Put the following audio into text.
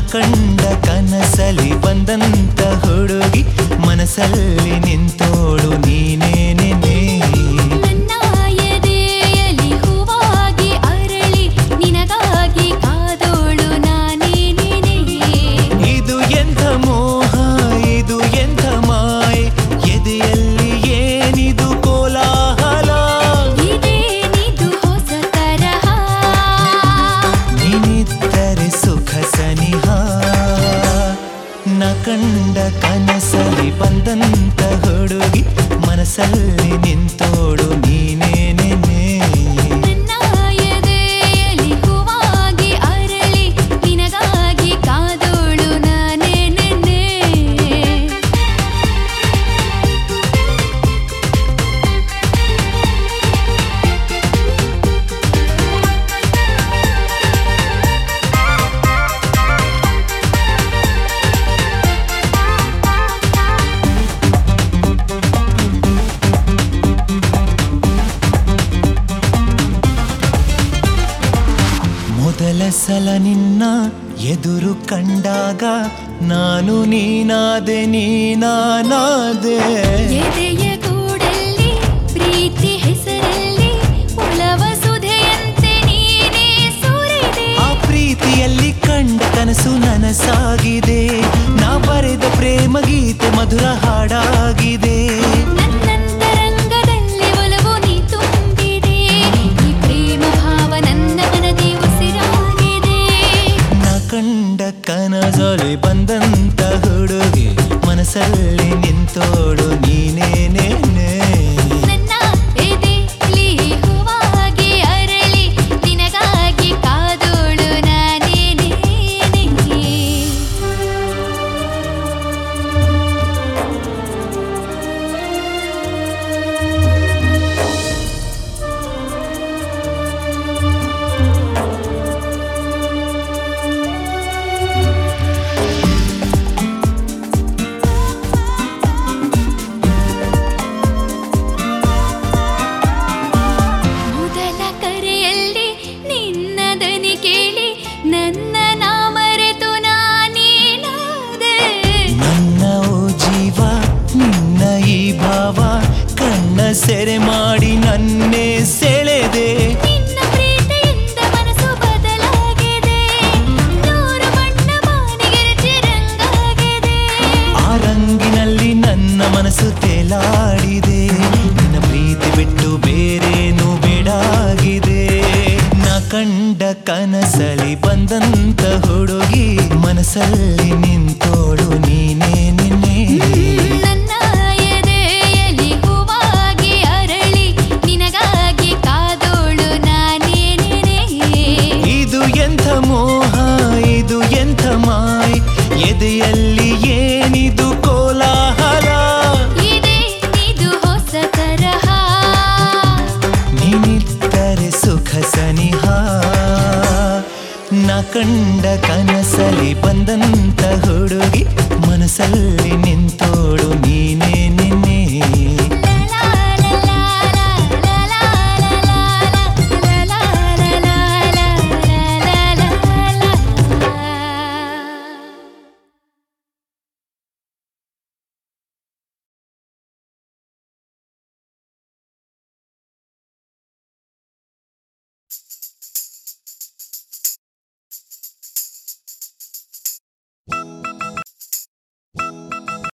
ಕಂಡ ಕನಸಲಿ ಬಂದಂತ ಹುಡುಗಿ ಮನಸ್ಸಲ್ಲಿ ನಿಂತೋಳು ನೀನೇನೆ ನನ್ನ ಎದೆಯಲ್ಲಿ ಹೂವಾಗಿ ಅರಳಿ ನಿನಗಾಗಿ ಕಾದೋಳು ನಾನೇ ನೀನೇ ಇದು ಎಂಥ ಮೋಹ ಇದು ಎಂಥ ಮಾಯೆ ಎದೆಯಲ್ಲಿ ಏನಿದು ಕೋಲಾಹಲ ಇದೇನಿದು ಹೊಸ ತರಹ ನೀನಿದ್ದರೆ ಸುಖ ಸನಿಹ ನ ಕಂಡ ಕನಸಲಿ ಬಂದಂತ ಹುಡುಗಿ ಮನಸ್ಸಲ್ಲಿ ನಿಂತೋಡು ನೀನೇನೆ ನನ್ನ ಎದೆಯಲ್ಲಿ ಹೂವಾಗಿ ಅರಳಿ ನಿನಗಾಗಿ ಕಾದೋಳು ನಾನೇ ನೆನ್ನೆ ಮೊದಲ ಸಲ ನಿನ್ನ ಎದುರು ಕಂಡಾಗ ನಾನು ನೀನಾದೆ ನೀನಾನಾದೆ ಎದೆಯ ಗೂಡಲ್ಲಿ ಪ್ರೀತಿ ಹೆಸರಲ್ಲಿ ಉಳವ ಸುಧೆಯಂತೆ ನೀನೇ ಸುರಿದೆ ಆ ಪ್ರೀತಿಯಲ್ಲಿ ಕಂಡ ಕನಸು ನನಸಾಗಿದೆ ನಾ ಬರೆದ ಪ್ರೇಮ ಗೀತೆ ಮಧುರ ಹಾಡಾಗಿದೆ ನನ್ನಂತರಂಗದಲ್ಲಿ ಒಲವು ನೀ ತುಂಬಿದೆ ಈ ಪ್ರೇಮ ಭಾವ ನನ್ನ ಮನದಿ ಉಸಿರಾಗಿದೆ ನಾ ಕಂಡ ಕನಸಲಿ ಬಂದಂತ ಹುಡುಗಿ ಮನಸ್ಸಲ್ಲಿ ನಿಂತೋಡು ನೀನೇನೆ ನನ್ನ ಎದೆಲಿ ಹೂವಾಗಿ ಅರಳಿ ನಿನಗಾಗಿ ಕಾದೋಳು ನಾನೇ ನೀನೇ. ಮೊದಲ ಕರೆಯಲ್ಲಿ ನಿನ್ನ ದನಿ ಕೇಳಿ ನನ್ನ ನಾ ಮರೆತು ನಾನೇನಾದೆ ನನ್ನ ಓ ಜೀವ ನಿನ್ನ ಈ ಭಾವ ಕಣ್ಣ ಸೆರೆ ಮಾಡಿ ನನ್ನೇ ಸೆಳೆದೆ ನಿನ್ನ ಪ್ರೀತಿಯಿಂದ ಮನಸ್ಸು ಬದಲಾಗಿದೆ ನೂರು ಬಣ್ಣ ಬಾನಿಗೆರಚಿ ರಂಗಾಗಿದೆ ಆ ರಂಗಿನಲ್ಲಿ ನನ್ನ ಮನಸ್ಸು ತೇಲಾಡಿದೆ ನಿನ್ನ ಪ್ರೀತಿ ಬಿಟ್ಟು ಬೇರೇನು ಬೇಡಾಗಿದೆ ನಾ ಕಂಡ ಕನಸಲಿ ಬಂದಂತ ಹುಡುಗಿ ಮನಸ್ಸಲ್ಲಿ ನಿಂತೋಳು ನೀನೇ ನಿನ್ನೆ ನನ್ನ ಎದೆಯಲ್ಲಿ ಹೂವಾಗಿ ಅರಳಿ ನಿನಗಾಗಿ ಕಾದೋಳು ನಾನೇ ನೀನೇ. ಇದು ಎಂಥ ಮೋಹ ಇದು ಎಂಥ ಮಾಯ್ ಎದೆಯಲ್ಲಿ ಏನಿದು ಕೋಲಾಹಲ ಇದೇನಿದು ಹೊಸ ತರಹ ನೀನಿದ್ದರೆ ಸುಖ ಸನಿಹ ನ ಕಂಡ ಕನಸಲಿ ಬಂದಂತ ಹುಡುಗಿ